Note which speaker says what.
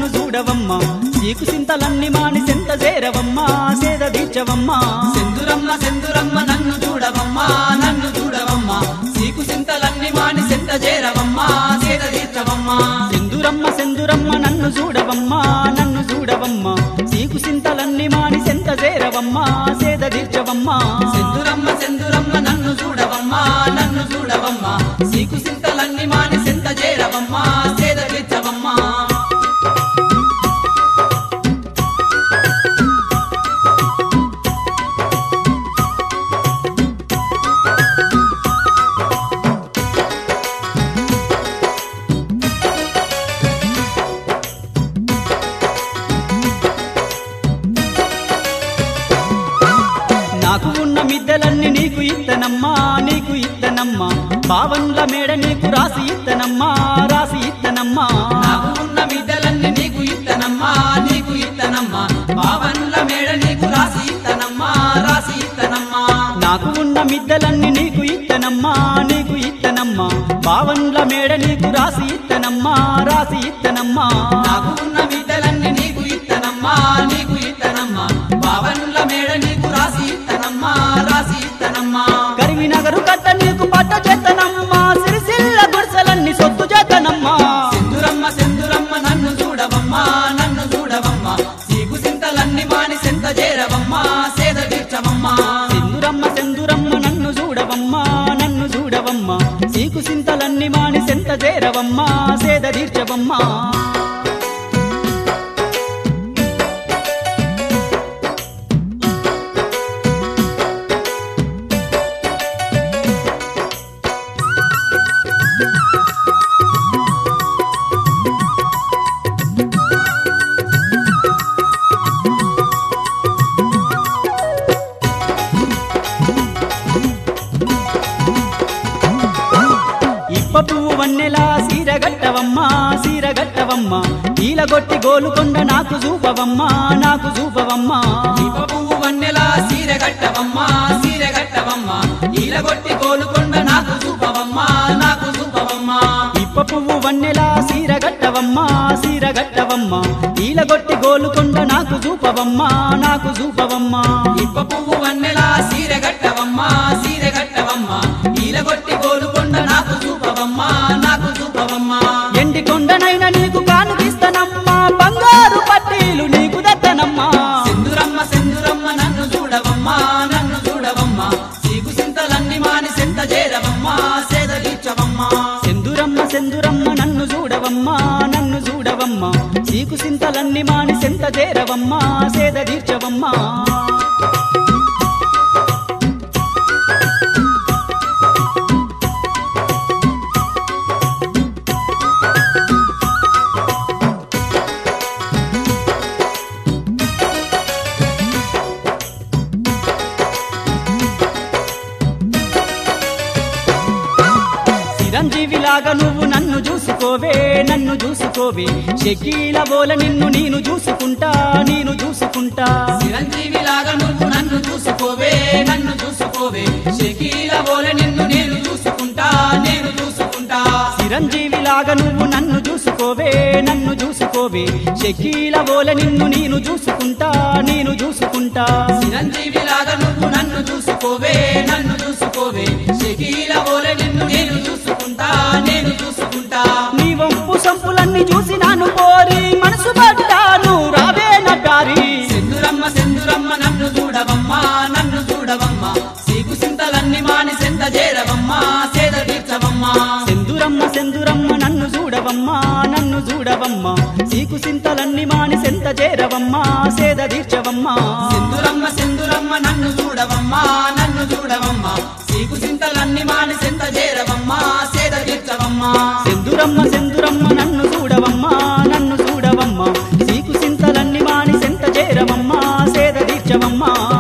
Speaker 1: నన్ను చూడవమ్మా సీకు సింతలన్ని మాని సెంత చేరవమ్మా సేద తీర్చవమ్మా
Speaker 2: సెందురమ్మ సెందురమ్మ నన్ను చూడవమ్మా నన్ను చూడవమ్మా సీకు సింతలన్నీ మాని సెంత చేరవమ్మా సేద తీర్చవమ్మా
Speaker 1: సెందురమ్మ సెందురమ్మ నన్ను చూడవమ్మా నన్ను చూడవమ్మా సీకు సింతలన్ని మాని సెంత చేరవమ్మా సేద తీర్చవమ్మా
Speaker 2: సెందురమ్మ సెందురమ్మ నన్ను చూడవమ్మా నన్ను చూడవమ్మా సీకు సింతలన్నీ మాని సెంత చేరవమ్మా సేద తీర్చవమ్మా
Speaker 1: నాకు ఉన్న మిద్దెలన్నీ నీకు ఇత్తనమ్మా నీకు ఇత్తనమ్మా బావన్ల మేడ నీకు రాసి ఇత్తనమ్మా రాసి ఇత్తనమ్మా
Speaker 2: నాకు ఉన్న విద్యలన్నీ నీకు ఇత్తనమ్మా నీకు ఇత్తనమ్మా బావన్ల మేడ నీకు రాసి ఇత్తనమ్మా రాసి ఇత్తనమ్మా
Speaker 1: నాకు ఉన్న మిద్దెలన్నీ నీకు ఇత్తనమ్మా నీకు ఇత్తనమ్మా బావన్ల మేడ నీకు రాసి ఇత్తనమ్మా రాసి ఇత్తనమ్మా
Speaker 2: నాకు ఉన్న విద్యలన్నీ నీకు ఇత్తనమ్మా నీకు ఇత్తనమ్మా బావన్ల మేడ నీకు రాసి ఇత్తనమ్మా రాసి ఇత్తనమ్మా
Speaker 1: కరివినగరు కట్ట నీకు పట్ట చేతనమ్మా సిరిసిల్ల గుడిసెలన్నీ సొత్తు చేతనమ్మా
Speaker 2: సెందురమ్మ సెందురమ్మ నన్ను చూడవమ్మా నన్ను చూడవమ్మా సీకు సింతలన్నీ మాని సెంత చేరవమ్మా సేద తీర్చవమ్మా
Speaker 1: సెందురమ్మ సెందురమ్మ నన్ను చూడవమ్మా నన్ను చూడవమ్మా సీకు సింతలన్నీ మాని సెంత చేరవమ్మా సేద తీర్చవమ్మా ఇప్ప పువ్వు వన్నెలా సీరగట్టవమ్మా సీరగట్టవమ్మా ఈలగొట్టి గోలుకొండ నాకు చూపవమ్మా నాకు చూపవమ్మా
Speaker 2: దీప పువ్వు వన్నెలా సీర కట్టవమ్మా సీర కట్టవమ్మా ఈలగొట్టి కోలుకొండ నాకు చూపవమ్మా నాకు చూపవమ్మా
Speaker 1: ఇప్ప పువ్వు వన్నెలా సీరగట్టవమ్మా సీరగట్టవమ్మా ఈలగొట్టి గోలుకొండ నాకు చూపవమ్మా నాకు చూపవమ్మా
Speaker 2: ఇప్ప పువ్వు వన్నెలా సీర కట్టవమ్మా సీర కట్టవమ్మా ఈలగొట్టి కోలుకొండ నాకు చూపవమ్మా నాకు చూపవమ్మా
Speaker 1: ఎండి కొండనైనా నీకు కానుకిస్తనమ్మా బంగారు పట్టీలు నీకు దత్తనమ్మా
Speaker 2: సెందురమ్మ సెందురమ్మ నన్ను చూడవమ్మా నన్ను చూడవమ్మా సీకు సింతలన్నీ మాని సెంత చేరవమ్మా సేద తీర్చవమ్మా
Speaker 1: సెందురమ్మ సెందురమ్మ నన్ను చూడవమ్మా నన్ను చూడవమ్మా చీకు సింతలన్నీ మాని సెంత చేరవమ్మా సేద తీర్చవమ్మా చిరంజీవిలాగా నువ్వు నన్ను చూసుకోవే నన్ను చూసుకోవే షకీల బోల నిన్ను నేను చూసుకుంటా నేను చూసుకుంటా
Speaker 2: చిరంజీవి లాగా నువ్వు నన్ను చూసుకోవే నన్ను చూసుకోవే షకీల బోలె నిన్ను నేను చూసుకుంటా నేను చూసుకుంటా
Speaker 1: చిరంజీవిలాగా నువ్వు నన్ను చూసుకోవే నన్ను చూసుకోవే షకీల బోల నిన్ను నేను చూసుకుంటా నేను చూసుకుంటా
Speaker 2: చిరంజీవి లాగా నువ్వు నన్ను చూసుకోవే నన్ను చూసుకోవే షకీల బోలె నిన్ను నేను చూసుకుంటా నేను చూసుకుంటా
Speaker 1: నీ వంపు సంపులన్నీ చూసి నాను కోరి మనసు పడ్డాను రావే నటారి
Speaker 2: సెందురమ్మ సెందురమ్మ నన్ను చూడవమ్మా నన్ను చూడవమ్మా సీకు సింతలన్నీ మాని సెంత చేరవమ్మా సేద తీర్చవమ్మా
Speaker 1: సెందురమ్మ సెందురమ్మ నన్ను చూడవమ్మా నన్ను చూడవమ్మా సీకు సింతలన్నీ మాని సెంత చేరవమ్మా సేద తీర్చవమ్మా
Speaker 2: సెందురమ్మ సెందురమ్మ నన్ను చూడవమ్మా నన్ను చూడవమ్మా సీకు సింతలన్నీ మాని సెంత చేరవమ్మా సేద తీర్చవమ్మా
Speaker 1: సెందురమ్మ సెందురమ్మ నన్ను చూడవమ్మా నన్ను చూడవమ్మా సీకు సింతలన్నీ మాని సెంత చేరవమ్మా సేద తీర్చవమ్మా